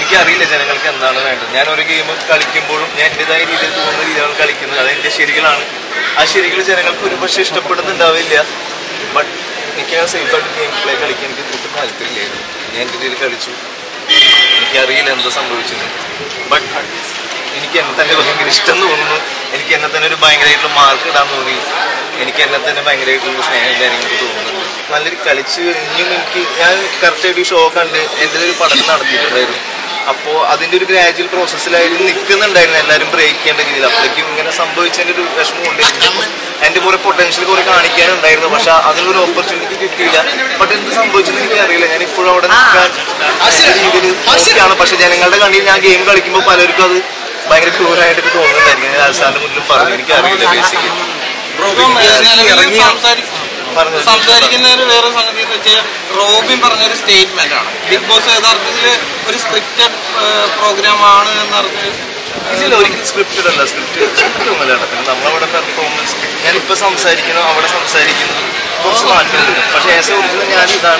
എനിക്കറിയില്ല ജനങ്ങൾക്ക് എന്താണ് വേണ്ടത് ഞാൻ ഒരു ഗെയിം കളിക്കുമ്പോഴും ഞാൻ എൻ്റെതായ രീതിയിൽ തോന്നുന്ന രീതിയിലാണ് കളിക്കുന്നത് അത് എൻ്റെ ശരികളാണ് ആ ശരികൾ ജനങ്ങൾക്ക് ഒരുപക്ഷെ ഇഷ്ടപ്പെടുന്നുണ്ടാവില്ല ബട്ട് എനിക്ക് സേഫായിട്ട് ഗെയിം പ്ലേ കളിക്കാൻ എനിക്ക് ഒട്ടും താല്പര്യമില്ലായിരുന്നു ഞാൻ എൻ്റെ രീതിയിൽ കളിച്ചു എനിക്കറിയില്ല എന്താ സംഭവിച്ചത് ബട്ട് എനിക്ക് എന്നെ തന്നെ ഭയങ്കര ഇഷ്ടം തോന്നുന്നു എനിക്ക് എന്നെ തന്നെ ഒരു ഭയങ്കരമായിട്ടുള്ള മാർക്ക് ഇടാൻ തോന്നി എനിക്ക് എന്നെ തന്നെ ഭയങ്കരമായിട്ടുള്ള സ്നേഹം കാര്യങ്ങളൊക്കെ തോന്നുന്നുണ്ട് നല്ലൊരു കളിച്ച് ഇനിയും എനിക്ക് ഞാൻ കറക്റ്റായിട്ട് ഈ ഷോ കണ്ട് എൻ്റെ ഒരു പഠനം നടത്തിയിട്ടുണ്ടായിരുന്നു അപ്പോൾ അതിൻ്റെ ഒരു ഗ്രാജുവൽ പ്രോസസ്സിലായിരുന്നു നിൽക്കുന്നുണ്ടായിരുന്നു എല്ലാവരും ബ്രേക്ക് ചെയ്യേണ്ട രീതിയിൽ അപ്പോഴേക്കും ഇങ്ങനെ സംഭവിച്ചതിൻ്റെ ഒരു വിഷമമുണ്ട് എൻ്റെ കുറെ പൊട്ടൻഷ്യൽ കുറെ കാണിക്കാനുണ്ടായിരുന്നു പക്ഷെ അതിനൊരു ഓപ്പർച്യൂണിറ്റി കിട്ടിയില്ല ബട്ട് എന്ത് സംഭവിച്ചെന്ന് എനിക്ക് അറിയില്ല ഞാൻ ഇപ്പോഴും അവിടെ നിൽക്കാൻ രീതിയിൽ നോക്കിയാണ് പക്ഷെ ജനങ്ങളുടെ കണ്ണിൽ ഞാൻ ഗെയിം കളിക്കുമ്പോൾ പലർക്കും അത് ഭയങ്കര ക്രൂരായിട്ട് തോന്നുന്നുണ്ടായിരുന്നു ഞാൻ രാജസ്ഥാന്റെ മുന്നിലും പറഞ്ഞു എനിക്ക് അറിയില്ല ബേസിക്കലി ഇപ്പം നിലവിൽ സംസാരി- പറഞ്ഞു സംസാരിക്കുന്ന ഒരു വേറെ സംഗതി എന്ന് വെച്ചാൽ റോബിൻ പറഞ്ഞൊരു സ്റ്റേറ്റ്മെന്റ് ആണ് ബിഗ് ബോസ് യഥാർത്ഥത്തിൽ ഒരു സ്ക്രിപ്റ്റഡ് പ്രോഗ്രാം ആണ് എന്നറിഞ്ഞ് ഇതിൽ ഒരിക്കലും സ്ക്രിപ്റ്റഡ് അല്ല സ്ക്രിപ്റ്റ് സ്ക്രിപ്റ്റ് ഒന്നുമല്ല കേട്ടോ. പിന്നെ നമ്മളവിടെ പെർഫോമൻസ് ഞാനിപ്പോ സംസാരിക്കുന്നു അവിടെ സംസാരിക്കുന്നു കുറച്ച് മാറ്റമുണ്ട് പക്ഷെ ആസ് ഒറിജിനൽ ഞാൻ ഇതാണ്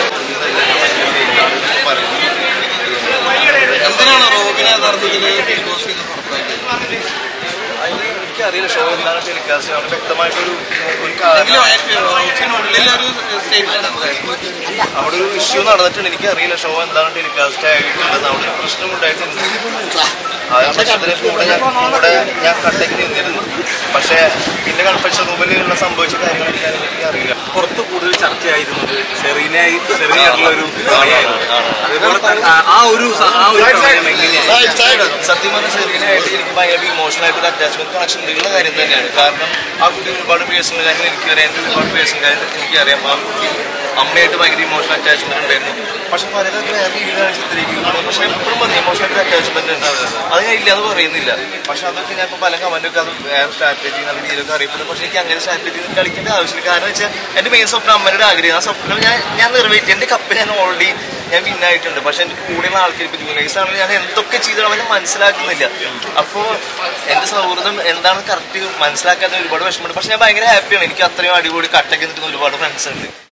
പറയുന്നത് എന്തിനാണ് റോബിനെ യഥാർത്ഥത്തിൽ ബിഗ് ബോസിൽ നിന്ന് പുറത്താക്കിയത് അതിന് എനിക്കറിയില്ല ഷോ എന്താണ് ടെലികാസ്റ്റ് അവിടെ വ്യക്തമായിട്ടൊരു ഒരു എങ്കിലും കാരണം ഹൗസിനുള്ളിൽ ഒരു സ്റ്റേറ്റ്മെന്റ് എന്തായിരുന്നു അവിടെ ഒരു ഇഷ്യൂ നടന്നിട്ടുണ്ട് എനിക്കറിയില്ല ഷോ എന്താണ് ടെലികാസ്റ്റ് ആയിട്ടുള്ളത് അവിടെ ഒരു പ്രശ്നം ഉണ്ടായിട്ടുണ്ട് ആ പ്രശ്നത്തിന് കൂടെ ഞാൻ കൂടെ ഞാൻ കട്ടയ്ക്ക് നിന്നിരുന്നു പക്ഷേ പിന്നെ കൺഫെഷൻ റൂമിലുള്ള സംഭവിച്ച കാര്യങ്ങൾ എനിക്ക് എനിക്കറിയില്ല പുറത്ത് കൂടുതൽ ചർച്ചയായിരുന്നത് സെറീനായി സെറീനായിട്ടുള്ള ഒരു പ്രണയമായിരുന്നു. ആണ്. അതേപോലെ തന്നെ ആ- ആ ഒരു സ- ആ ഒരു പ്രണയം എങ്ങനെയാണ് സത്യം പറഞ്ഞ സെറീനായിട്ട് എനിക്ക് ഭയങ്കര ഇമോഷണൽ ആയിട്ട് ഒരു അറ്റാച്ച്മെന്റ് കണക്ഷൻ ഉള്ള കാര്യം തന്നെയാണ് കാരണം ആ കുട്ടി ഒരുപാട് പേഴ്സണൽ കാര്യങ്ങൾ എനിക്കറിയാം എൻ്റെ ഒരുപാട് പേഴ്സണൽ കാര്യങ്ങൾ എനിക്കറിയാം ആ കുട്ടി അമ്മയായിട്ട് ഭയങ്കര ഇമോഷണൽ അറ്റാച്ച്മെന്റ് ഉണ്ടായിരുന്നു പക്ഷെ പലരും അത് വേറെ രീതിയിലാണ് ചിത്രീകരിക്കുന്നത് പക്ഷെ എപ്പോഴും പറഞ്ഞു ഇമോഷണൽ അറ്റാച്ച്മെന്റ് ഉണ്ടാവുന്നത് അത് ഞാൻ ഇല്ല എന്ന് പറയുന്നില്ല പക്ഷെ അതൊക്കെ ഞാൻ ഇപ്പോൾ പല കമന്റൊക്കെ അത് വേറെ സ്ട്രാറ്റജി നല്ല രീതിയിലൊക്കെ അറിയപ്പെടും പക്ഷെ എനിക്ക് അങ്ങനെ സ്ട്രാറ്റജി കളിക്കേണ്ട ആവശ്യമില്ല കാരണം വെച്ചാൽ എൻ്റെ മെയിൻ സ്വപ്നം അമ്മയുടെ ആഗ്രഹം ആ സ്വപ്നം ഞാൻ ഞാൻ നിറവേറ്റി എൻ്റെ കപ്പ് ഞാൻ ഓൾറെഡി ഞാൻ വിന്നായിട്ടുണ്ട് പക്ഷെ എൻ്റെ കൂടെയുള്ള ആൾക്കാർ ഇപ്പോൾ ജൂനിയേഴ്സ് ആണെങ്കിൽ ഞാൻ എന്തൊക്കെ ചെയ്താലും മനസ്സിലാക്കുന്നില്ല അപ്പോൾ എൻ്റെ സൗഹൃദം എന്താണ് കറക്റ്റ് മനസ്സിലാക്കാത്ത ഒരുപാട് വിഷമമുണ്ട് പക്ഷെ ഞാൻ ഭയങ്കര ഹാപ്പിയാണ് എനിക്ക് അത്രയും അടിപൊളി കട്ടൊക്കെ നിൽക്കുന്ന ഒരുപാട് ഫ്രണ്ട്സ് ഉണ്ട്